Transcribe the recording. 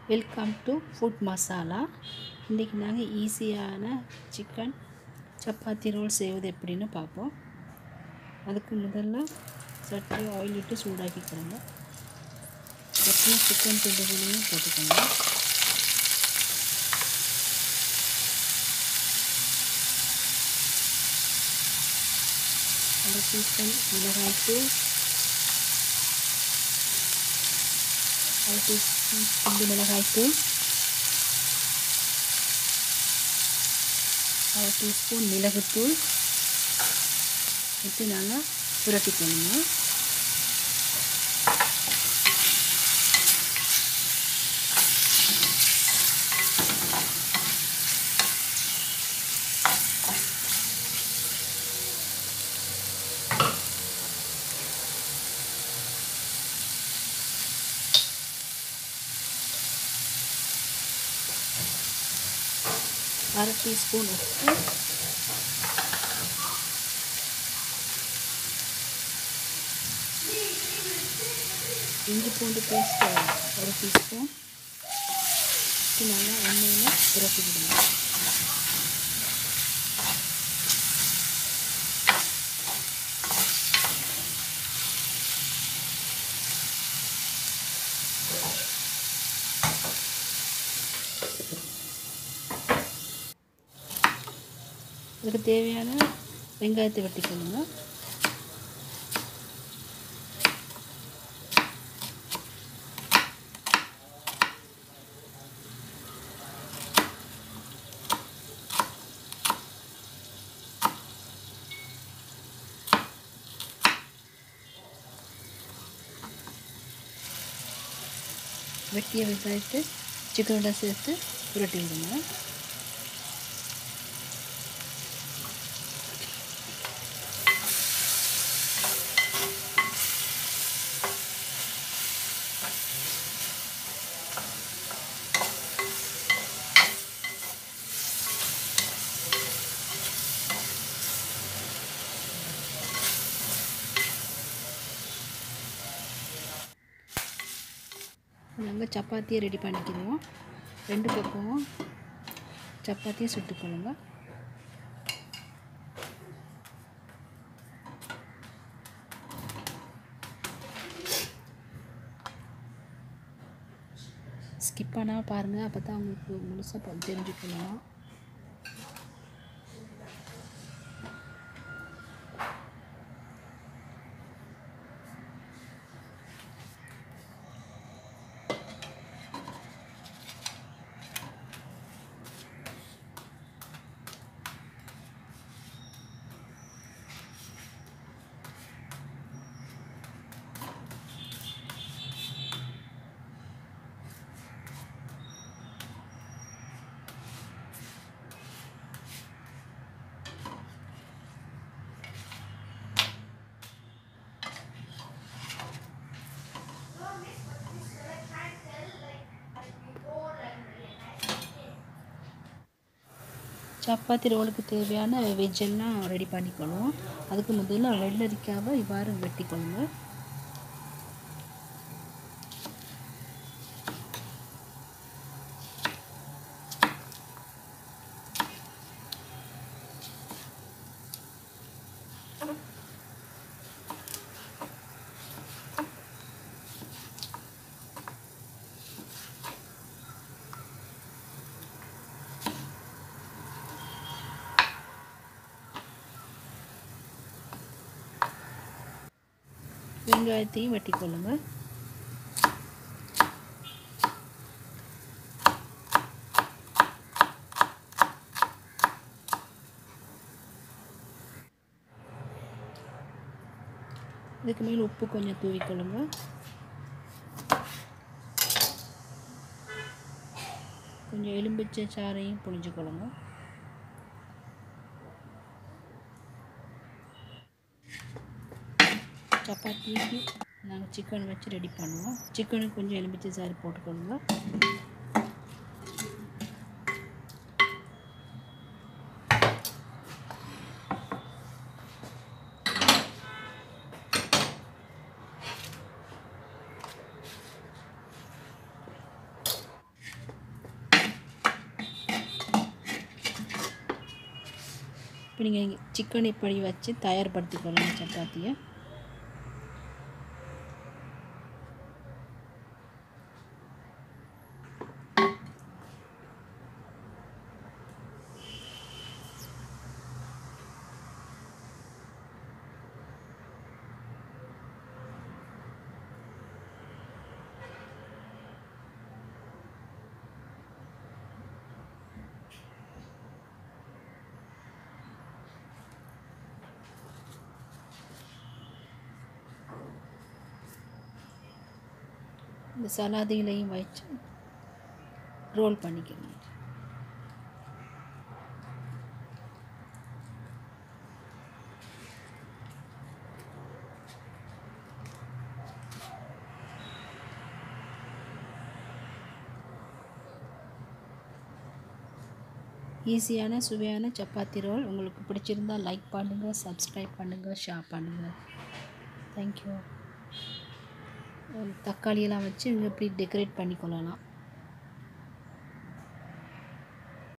welcome to food masala இன்றைக்கி நாங்கள் ஈஸியான சிக்கன் சப்பாத்தி ரோல் செய்வது எப்படின்னு பார்ப்போம் அதுக்கு முதல்ல சட்டி ஆயில் விட்டு சூடாக்கிக்கிறோங்க அப்புறம் சிக்கன் துண்டுகளையும் போட்டுக்கோங்க அரை டீஸ்பூன் மிளகாய்த்தூள் அரை டீஸ்பூன் குண்டு மிளகாய்த்தூள் அரை டீஸ்பூன் மிளகுத்தூள் விட்டு நல்லா புரட்டிக்கணுங்க அரை டீஸ்பூன் உப்பு இஞ்சி பூண்டு பேஸ்ட் ஒரு டீஸ்பூன் நல்லா எண்ணெயில் புரட்டி விடுங்க இதுக்கு தேவையான வெங்காயத்தை வெட்டிக்கணுங்க வெட்டிய வெங்காயத்தை சிக்கனோட சேர்த்து புரட்டி விடுங்க நாங்கள் சப்பாத்தியை ரெடி பண்ணிக்கிறோம் ரெண்டு பக்கமும் சப்பாத்தியை சுட்டுக்கொள்ளுங்க ஸ்கிப் பண்ணால் பாருங்கள் அப்போ தான் உங்களுக்கு முழுசாக தெரிஞ்சுக்கணும் சப்பாத்தி ரோலுக்கு தேவையான வெஜ்ஜெல்லாம் ரெடி பண்ணிக்கணும் அதுக்கு முதல்ல வெள்ளரிக்காவை இவ்வாறு வெட்டிக்கொள்ளுங்க வெங்காயத்தையும் வெட்டிக்கொள்ளுங்க இதுக்கு மேலே உப்பு கொஞ்சம் தூவிக்கொள்ளுங்க கொஞ்சம் எலும்பிச்சை சாறையும் புழிஞ்சுக்கொள்ளுங்க சப்பாத்திக்கு நாங்கள் சிக்கன் வச்சு ரெடி பண்ணுவோம் சிக்கனுக்கு கொஞ்சம் எலுமிச்சை சாறு போட்டுக்கோங்க இப்போ நீங்கள் சிக்கன் இப்படி வச்சு தயார்படுத்திக்கொள்ளலாம் சப்பாத்தியை இந்த சலாதிகளையும் வச்சு ரோல் பண்ணிக்கணும் ஈஸியான சுவையான சப்பாத்தி ரோல் உங்களுக்கு பிடிச்சிருந்தா லைக் பண்ணுங்கள் சப்ஸ்கிரைப் பண்ணுங்கள் ஷேர் பண்ணுங்கள் தேங்க்யூ தக்காளியெல்லாம் வச்சு இங்கே இப்படி டெக்கரேட் பண்ணிக்கொள்ளலாம்